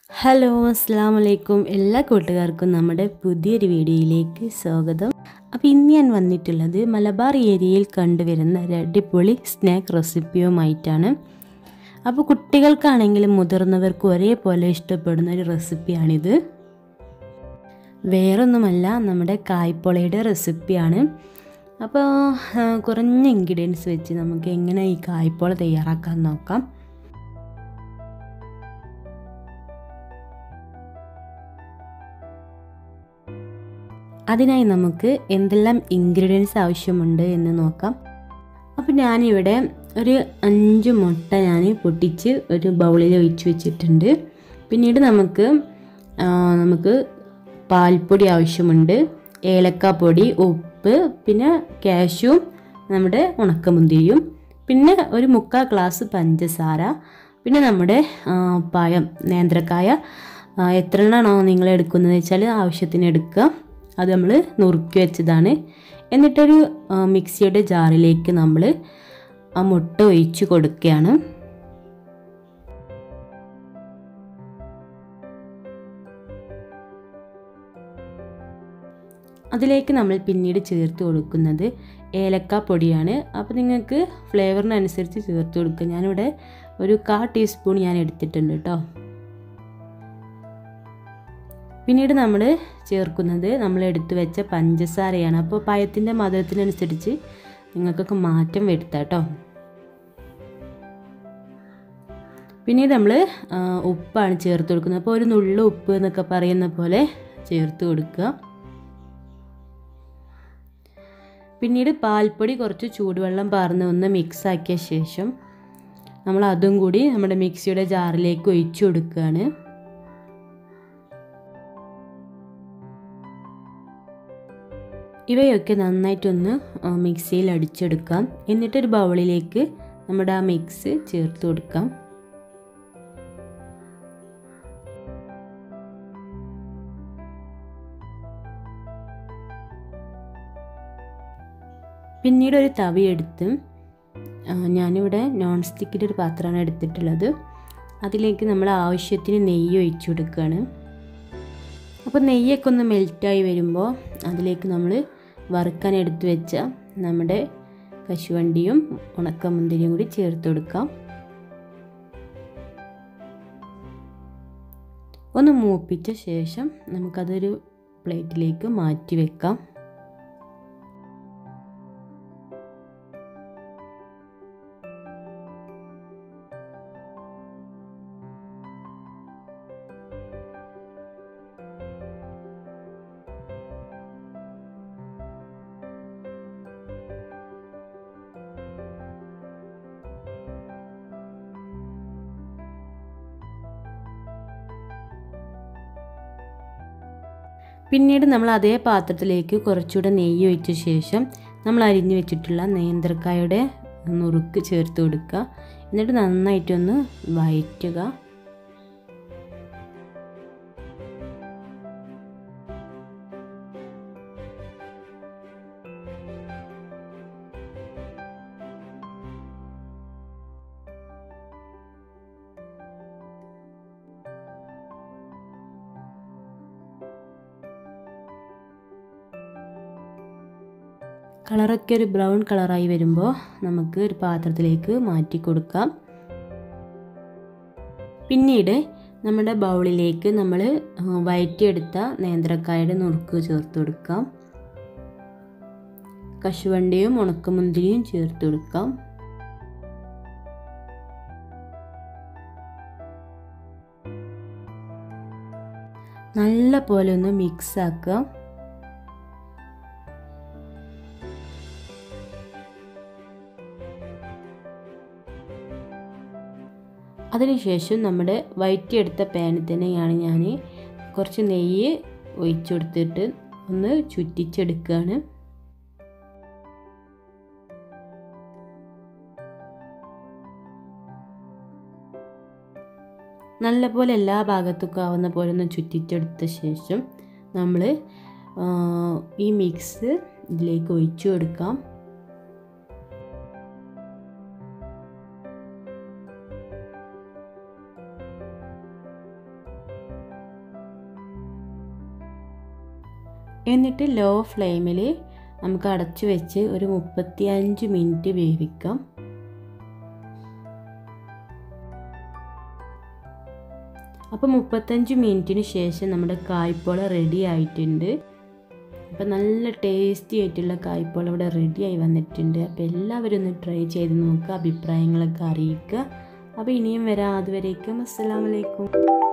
hello അസ്സാം വലൈക്കും എല്ലാ കൂട്ടുകാർക്കും നമ്മുടെ പുതിയൊരു വീഡിയോയിലേക്ക് സ്വാഗതം അപ്പോൾ ഇന്ന് ഞാൻ വന്നിട്ടുള്ളത് മലബാർ ഏരിയയിൽ കണ്ടുവരുന്ന ഒരു അടിപൊളി സ്നാക്ക് റെസിപ്പിയുമായിട്ടാണ് അപ്പോൾ കുട്ടികൾക്കാണെങ്കിലും മുതിർന്നവർക്കും ഒരേപോലെ ഇഷ്ടപ്പെടുന്ന ഒരു റെസിപ്പിയാണിത് വേറൊന്നുമല്ല നമ്മുടെ കായ്പൊളയുടെ റെസിപ്പിയാണ് അപ്പോൾ ആ, കുറഞ്ഞ ഇൻഗ്രീഡിയൻസ് വെച്ച് നമുക്ക് എങ്ങനെ ഈ കായ്പോള തയ്യാറാക്കാൻ നോക്കാം അതിനായി നമുക്ക് എന്തെല്ലാം ഇൻഗ്രീഡിയൻസ് ആവശ്യമുണ്ട് എന്ന് നോക്കാം അപ്പോൾ ഞാനിവിടെ ഒരു അഞ്ച് മുട്ട ഞാൻ പൊട്ടിച്ച് ഒരു ബൗളിൽ ഒഴിച്ച് വെച്ചിട്ടുണ്ട് പിന്നീട് നമുക്ക് ആ, നമുക്ക് പാൽപ്പൊടി ആവശ്യമുണ്ട് ഏലക്കാപ്പൊടി ഉപ്പ് പിന്നെ കാഷ്യൂം നമ്മുടെ ഉണക്കമുന്തിരിയും പിന്നെ ഒരു മുക്കാൽ ഗ്ലാസ് പഞ്ചസാര പിന്നെ നമ്മുടെ ആ, പഴം നേന്ത്രക്കായ ആ, എത്ര എണ്ണമാണോ നിങ്ങൾ എടുക്കുന്നത് വെച്ചാൽ ആവശ്യത്തിന് എടുക്കുക അത് നമ്മൾ നുറുക്കി വെച്ചതാണ് എന്നിട്ടൊരു ആ, മിക്സിയുടെ ജാറിലേക്ക് നമ്മൾ ആ മുട്ട ഒഴിച്ച് കൊടുക്കുകയാണ് അതിലേക്ക് നമ്മൾ പിന്നീട് ചേർത്ത് കൊടുക്കുന്നത് ഏലക്ക പൊടിയാണ് അപ്പോൾ നിങ്ങൾക്ക് ഫ്ലേവറിനനുസരിച്ച് ചേർത്ത് കൊടുക്കുക ഞാനിവിടെ ഒരു കാ ടീസ്പൂൺ ഞാൻ എടുത്തിട്ടുണ്ട് കേട്ടോ പിന്നീട് നമ്മൾ ചേർക്കുന്നത് നമ്മൾ എടുത്തു വെച്ച പഞ്ചസാരയാണ് അപ്പോൾ പഴത്തിൻ്റെ മധുരത്തിനനുസരിച്ച് നിങ്ങൾക്കൊക്കെ മാറ്റം വരുത്താം കേട്ടോ പിന്നീട് നമ്മൾ ഉപ്പാണ് ചേർത്ത് കൊടുക്കുന്നത് അപ്പോൾ ഒരു നുള്ളു ഉപ്പ് എന്നൊക്കെ പറയുന്ന പോലെ ചേർത്ത് കൊടുക്കുക പിന്നീട് പാൽപ്പൊടി കുറച്ച് ചൂടുവെള്ളം പാർന്ന് ഒന്ന് മിക്സ് ആക്കിയ ശേഷം നമ്മൾ അതും കൂടി നമ്മുടെ മിക്സിയുടെ ജാറിലേക്ക് ഒഴിച്ചു കൊടുക്കുകയാണ് ഇവയൊക്കെ നന്നായിട്ടൊന്ന് ആ, മിക്സിയിൽ അടിച്ചെടുക്കാം എന്നിട്ടൊരു ബൗളിലേക്ക് നമ്മുടെ ആ മിക്സ് ചേർത്ത് കൊടുക്കാം പിന്നീട് ഒരു തവി എടുത്ത് ആ, ഞാനിവിടെ നോൺ സ്റ്റിക്കിൻ്റെ ഒരു പാത്രമാണ് എടുത്തിട്ടുള്ളത് അതിലേക്ക് നമ്മൾ ആവശ്യത്തിന് നെയ്യ് ഒഴിച്ചു കൊടുക്കുകയാണ് അപ്പോൾ നെയ്യൊക്കെ ഒന്ന് മെൽറ്റായി വരുമ്പോൾ അതിലേക്ക് നമ്മൾ വറുക്കാൻ എടുത്തു വെച്ച നമ്മുടെ കശുവണ്ടിയും ഉണക്കമുന്തിരിയും കൂടി ചേർത്ത് കൊടുക്കാം ഒന്ന് മൂപ്പിച്ച ശേഷം നമുക്കതൊരു പ്ലേറ്റിലേക്ക് മാറ്റി വെക്കാം പിന്നീട് നമ്മൾ അതേ പാത്രത്തിലേക്ക് കുറച്ചുകൂടെ നെയ്യ് ഒഴിച്ച ശേഷം നമ്മൾ അരിഞ്ഞു വെച്ചിട്ടുള്ള നേന്ത്രക്കായുടെ നുറുക്ക് ചേർത്ത് കൊടുക്കുക എന്നിട്ട് നന്നായിട്ടൊന്ന് വയറ്റുക കളറൊക്കെ ഒരു ബ്രൗൺ കളറായി വരുമ്പോൾ നമുക്ക് ഒരു പാത്രത്തിലേക്ക് മാറ്റി കൊടുക്കാം പിന്നീട് നമ്മുടെ ബൗളിലേക്ക് നമ്മൾ വയറ്റിയെടുത്ത നേന്ത്രക്കായുടെ നുറുക്ക് ചേർത്ത് കൊടുക്കാം കശുവണ്ടിയും ഉണക്കമുന്തിരിയും ചേർത്ത് കൊടുക്കാം നല്ല പോലെ ഒന്ന് മിക്സ് ആക്കുക അതിനുശേഷം നമ്മുടെ വയറ്റിയെടുത്ത പാനിൽ തന്നെയാണ് ഞാൻ കുറച്ച് നെയ്യ് ഒഴിച്ചു കൊടുത്തിട്ട് ഒന്ന് ചുറ്റിച്ചെടുക്കുകയാണ് നല്ലപോലെ എല്ലാ ഭാഗത്തേക്കും ആവുന്ന പോലെ ഒന്ന് ചുറ്റിച്ചെടുത്ത ശേഷം നമ്മൾ ഈ മിക്സ് ഇതിലേക്ക് ഒഴിച്ചു കൊടുക്കാം എന്നിട്ട് ലോ ഫ്ലെയിമിൽ നമുക്ക് അടച്ചു വെച്ച് ഒരു മുപ്പത്തിയഞ്ച് മിനിറ്റ് വേവിക്കാം അപ്പോൾ മുപ്പത്തഞ്ച് മിനിറ്റിന് ശേഷം നമ്മുടെ കായ്പോള റെഡി ആയിട്ടുണ്ട് അപ്പോൾ നല്ല ടേസ്റ്റി ആയിട്ടുള്ള കായ്പോള ഇവിടെ റെഡിയായി വന്നിട്ടുണ്ട് അപ്പോൾ എല്ലാവരും ഒന്ന് ട്രൈ ചെയ്ത് നോക്കുക അഭിപ്രായങ്ങളൊക്കെ അറിയിക്കുക അപ്പോൾ ഇനിയും വരാം അതുവരേക്കും അസ്സലാമലൈക്കും